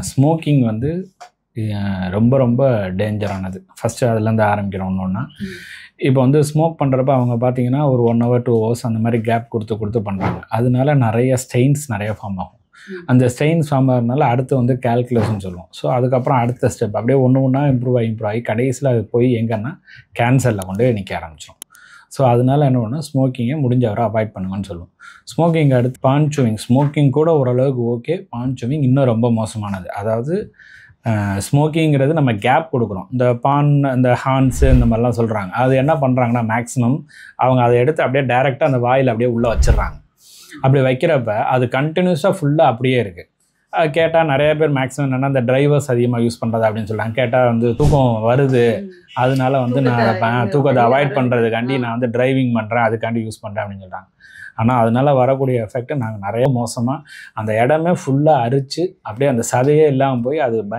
Smoking வந்து அஹ், ரொம்ப ரொம்ப டேஞ்சரானது ஃபஸ்ட்டு அதுலேருந்து ஆரம்பிக்கிறோம் ஒன்று ஒன்றா இப்போ வந்து ஸ்மோக் பண்ணுறப்ப அவங்க பார்த்தீங்கன்னா ஒரு ஒன் ஹவர் டூ ஹவர்ஸ் அந்த மாதிரி கேப் கொடுத்து கொடுத்து பண்ணுறாங்க அதனால நிறைய ஸ்டெயின்ஸ் நிறைய ஃபார்ம் ஆகும் ம். அந்த ஸ்டெயின்ஸ் ஃபார்ம் ஆகிறதுனால அடுத்து வந்து கால்குலேஷன் சொல்லுவோம் ஸோ அதுக்கப்புறம் அடுத்த ஸ்டெப் அப்படியே ஒன்று ஒன்றா இம்ப்ரூவ் ஆகி இம்ப்ரூவ் ஆகி கடைசியில் அது போய் எங்கன்னா கேன்சரில் கொண்டு போய் நிற்க ஆரம்பிச்சிடும் ஸோ அதனால என்ன பண்ணணும் ஸ்மோக்கிங்கை முடிஞ்ச வரை அவாய்ட் பண்ணுங்கன்னு சொல்லுவோம் ஸ்மோக்கிங் அடுத்து பான் சூவிங் ஸ்மோக்கிங் கூட ஓரளவுக்கு ஓகே பான் சூவிங் இன்னும் ரொம்ப மோசமானது அதாவது ஸ்மோக்கிங்கிறது நம்ம கேப் கொடுக்குறோம் இந்த பான் இந்த ஹான்ஸு இந்த மாதிரிலாம் சொல்கிறாங்க அது என்ன பண்ணுறாங்கன்னா மேக்ஸிமம் அவங்க அதை எடுத்து அப்படியே டைரெக்டாக அந்த வாயில் அப்படியே உள்ளே வச்சிடுறாங்க அப்படி வைக்கிறப்ப அது கண்டினியூஸாக ஃபுல்லாக அப்படியே இருக்குது கேட்டால் நிறைய பேர் மேக்ஸிமம் என்னென்னா இந்த டிரைவர்ஸ் அதிகமாக யூஸ் பண்ணுறது அப்படின்னு சொல்கிறாங்க கேட்டால் வந்து தூக்கம் வருது அதனால வந்து நான் அதை ப- தூக்கத்தை தூக்கத்தை avoid அவாய்ட் பண்றது. பண்ணுறதுக்காண்டி நான் வந்து டிரைவிங் பண்ணுறேன் அதுக்காண்டி யூஸ் பண்ணுறேன் அப்படின்னு சொல்கிறாங்க ஆனால் அதனால வரக்கூடிய எஃபெக்ட் நாங்கள் நிறைய மோசமாக அந்த இடமே ஃபுல்லாக அரிச்சு அப்படியே அந்த சதையே இல்லாமல் போய் அது